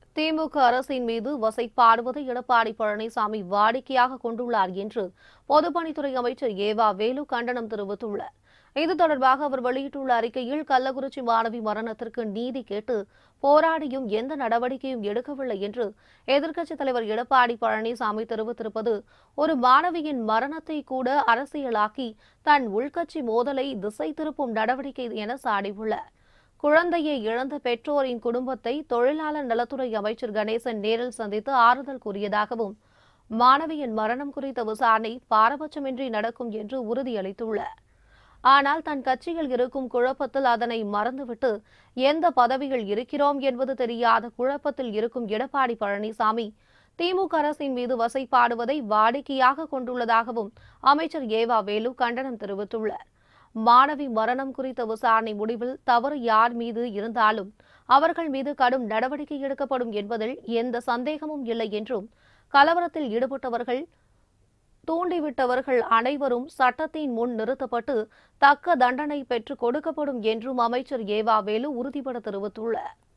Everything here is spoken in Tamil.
திமுக அரசின் மீது வசைப்பாடுவதை எடப்பாடி பழனிசாமி வாடிக்கையாக கொண்டுள்ளார் என்று பொதுப்பணித்துறை அமைச்சர் ஏவா வேலு கண்டனம் தெரிவித்துள்ளார் இது தொடர்பாக அவர் வெளியிட்டுள்ள அறிக்கையில் கள்ளக்குறிச்சி மாணவி மரணத்திற்கு நீதி கேட்டு போராடியும் எந்த நடவடிக்கையும் எடுக்கவில்லை என்று எதிர்க்கட்சித் தலைவர் எடப்பாடி பழனிசாமி தெரிவித்திருப்பது ஒரு மாணவியின் மரணத்தை கூட அரசியலாக்கி தன் உள்கட்சி மோதலை திசை திருப்பும் நடவடிக்கை என சாடியுள்ளார் குழந்தையை இழந்த பெற்றோரின் குடும்பத்தை தொழிலாளர் நலத்துறை அமைச்சர் கணேசன் நேரில் சந்தித்து ஆறுதல் கூறியதாகவும் மாணவியின் மரணம் குறித்த விசாரணை பாரபட்சமின்றி நடக்கும் என்று உறுதியளித்துள்ளார் ஆனால் தன் கட்சியில் இருக்கும் குழப்பத்தில் அதனை மறந்துவிட்டு எந்த பதவியில் இருக்கிறோம் என்பது தெரியாத குழப்பத்தில் இருக்கும் எடப்பாடி பழனிசாமி திமுக அரசின் மீது வசைப்பாடுவதை வாடிக்கையாக கொண்டுள்ளதாகவும் அமைச்சர் ஏவா வேலு கண்டனம் தெரிவித்துள்ளார் மாணவி மரணம் குறித்த விசாரணை முடிவில் தவறு யார் மீது இருந்தாலும் அவர்கள் மீது கடும் நடவடிக்கை எடுக்கப்படும் என்பதில் எந்த சந்தேகமும் இல்லை என்றும் கலவரத்தில் ஈடுபட்டவர்கள் தூண்டிவிட்டவர்கள் அனைவரும் சட்டத்தின் முன் நிறுத்தப்பட்டு தக்க தண்டனை பெற்றுக் கொடுக்கப்படும் என்றும் அமைச்சர் ஏவா வேலு உறுதிபட தெரிவித்துள்ளார்